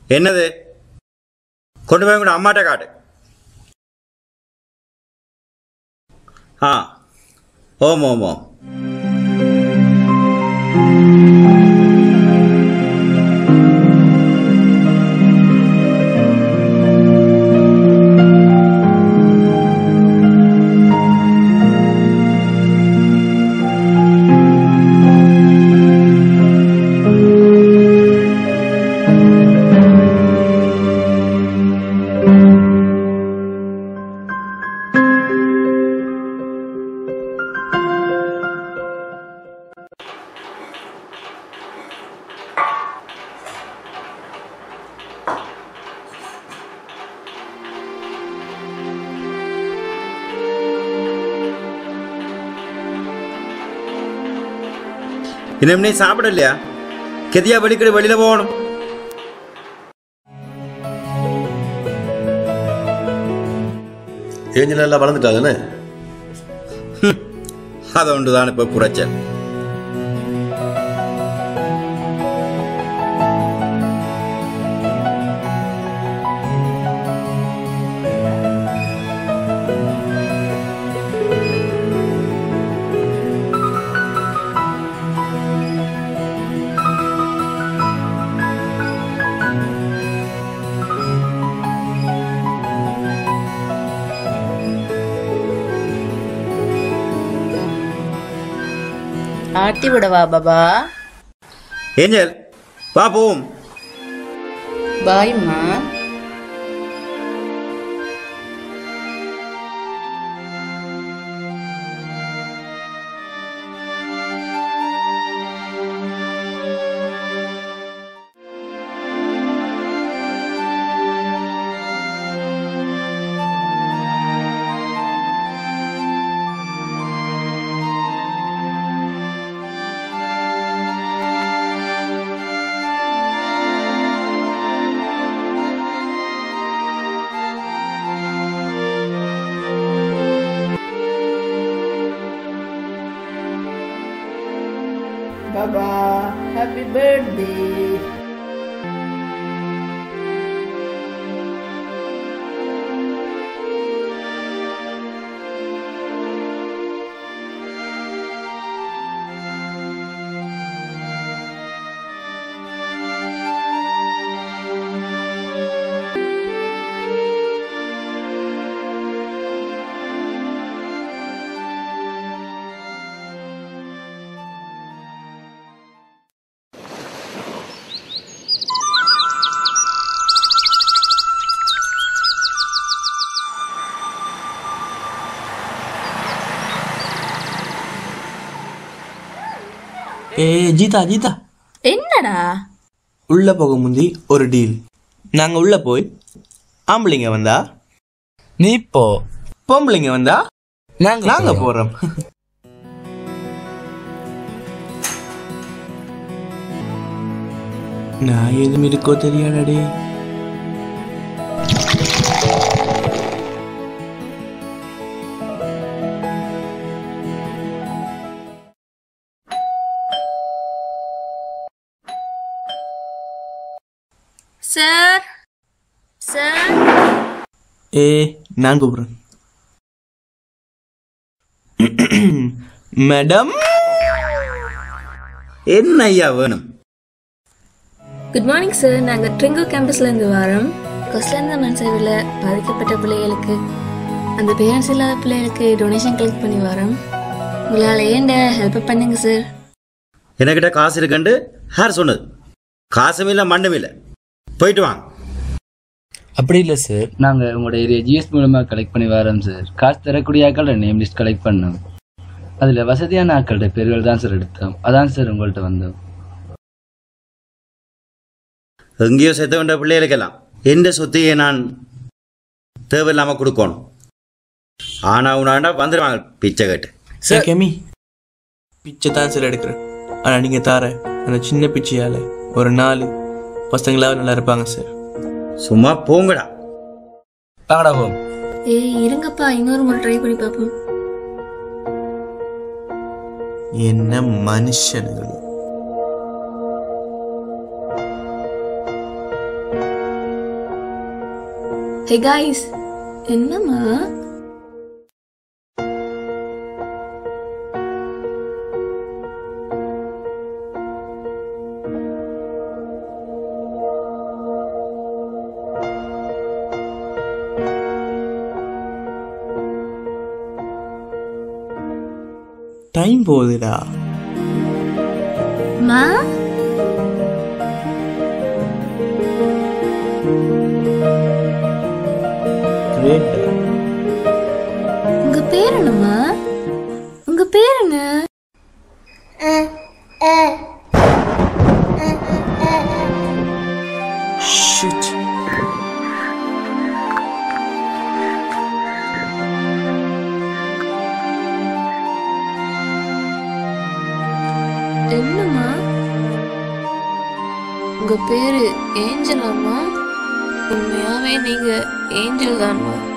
என்னது கொண்டு போய் கூட அம்மாட்ட காட்டு ஆ ஓம் ஓம் ஓம் இன்னும் நீ சாப்பிடலையா கெதியா வெளிக்கடி வெளியில போகணும் ஏஞ்சல் எல்லாம் வளர்ந்துட்டா தானே அதை ஒன்றுதான் இப்ப குறைச்சல் ஆட்டி விடவா பாபா ஏஞ்சல் வா போவோம் பாய்மா பாபா ஹாப்பி பர்த்டே ஏ ஜீதா ஜீதா என்னடா உள்ள போக முந்தி ஒரு டீல் நாங்க உள்ள போய் ஆம்பளைங்க வந்தா நீ போ பொம்பளைங்க வந்தா நாங்க நாங்க போறோம் நான் எதுவும் இருக்கோ தெரியாடே சார் சார் ஏ நான் கூப்பிடுறேன் மேடம் என்ன ஐயா வேணும் குட் மார்னிங் சார் நாங்கள் ட்ரிங்கோ கேம்பஸ்லேருந்து வரோம் கொஸ்லேருந்து மன்சேவில் பாதிக்கப்பட்ட பிள்ளைகளுக்கு அந்த பேரண்ட்ஸ் இல்லாத பிள்ளைகளுக்கு டொனேஷன் கலெக்ட் பண்ணி வரோம் உங்களால் ஏண்ட ஹெல்ப் பண்ணுங்க சார் என்கிட்ட காசு இருக்குண்டு யார் சொன்னது காசும் இல்லை மண்ணும் இல்லை போயிட்டு வாங்க அப்படி இல்லை சார் நாங்கள் உங்களோட ஏரியா ஜிஎஸ் மூலமாக கலெக்ட் பண்ணி வரோம் சார் காசு தரக்கூடிய ஆக்களோட நேம் லிஸ்ட் கலெக்ட் பண்ணோம் அதில் வசதியான ஆட்களோட பேர்கள் தான் சார் எடுத்தோம் அதான் சார் உங்கள்கிட்ட வந்தோம் எங்கேயோ செத்த வேண்ட பிள்ளைகளுக்கெல்லாம் எந்த சொத்தையை நான் தேவையில்லாமல் கொடுக்கணும் ஆனா உனாண்டா வந்துடுவாங்க பிச்சை கேட்டு சார் கெமி பிச்சை தான் சார் எடுக்கிறேன் ஆனால் நீங்கள் தார அந்த சின்ன பிச்சையால் ஒரு நாலு பசங்களாவது நல்லா இருப்பாங்க சார் சும்மா போங்கடா வாங்கடா ஹோம் ஏய் இருங்கப்பா இன்னொரு முறை ட்ரை பண்ணி பார்ப்போம் என்ன மனுஷனுಗಳು ஹே காய்ஸ் என்னம்மா டைம் போகுதுடா மா கிரேட் உங்க பேர் என்னம்மா உங்க பேர் என்ன ஷிட் என்னம்மா உங்க பேரு ஏஞ்சலாமா உண்மையாவே நீங்க ஏஞ்சல் தான்மா